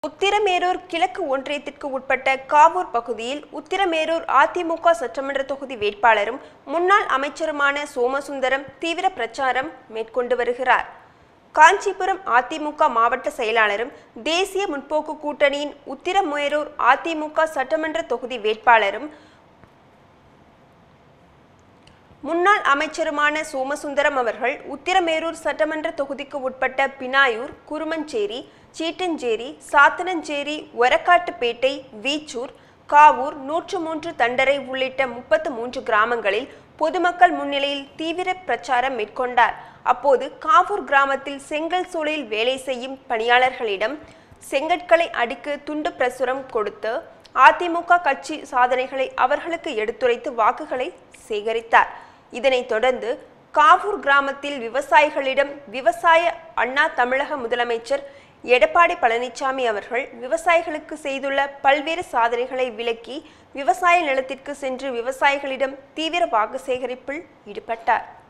உத்திரமேரூர் கிழக்கு ஒன்றியத்திற்கு உட்பட்ட காவூர் பகுதியில் உத்திரமேரூர் அதிமுக சட்டமன்ற தொகுதி வேட்பாளரும் முன்னாள் அமைச்சருமான சோமசுந்தரம் தீவிர பிரச்சாரம் மேற்கொண்டு வருகிறார் காஞ்சிபுரம் அதிமுக மாவட்ட செயலாளரும் தேசிய முற்போக்கு கூட்டணியின் உத்திரமேரூர் அதிமுக சட்டமன்ற தொகுதி வேட்பாளரும் முன்னாள் அமைச்சருமான சோமசுந்தரம் அவர்கள் உத்திரமேரூர் சட்டமன்ற தொகுதிக்கு உட்பட்ட பினாயூர் குருமஞ்சேரி சீட்டஞ்சேரி சாத்தனஞ்சேரி ஒரக்காட்டுப்பேட்டை வீச்சூர் காவூர் நூற்று மூன்று தண்டரை உள்ளிட்ட முப்பத்து மூன்று கிராமங்களில் பொதுமக்கள் முன்னிலையில் தீவிர பிரச்சாரம் மேற்கொண்டார் அப்போது காவூர் கிராமத்தில் செங்கல் சூளையில் வேலை செய்யும் பணியாளர்களிடம் செங்கற்களை அடிக்கு துண்டு பிரசுரம் கொடுத்து அதிமுக கட்சி சாதனைகளை அவர்களுக்கு எடுத்துரைத்து வாக்குகளை சேகரித்தார் இதனைத் தொடர்ந்து காவூர் கிராமத்தில் விவசாயிகளிடம் விவசாய அண்ணா தமிழக முதலமைச்சர் எடப்பாடி பழனிசாமி அவர்கள் விவசாயிகளுக்கு செய்துள்ள பல்வேறு சாதனைகளை விளக்கி விவசாய நிலத்திற்கு சென்று விவசாயிகளிடம் தீவிர வாக்கு சேகரிப்பில் ஈடுபட்டார்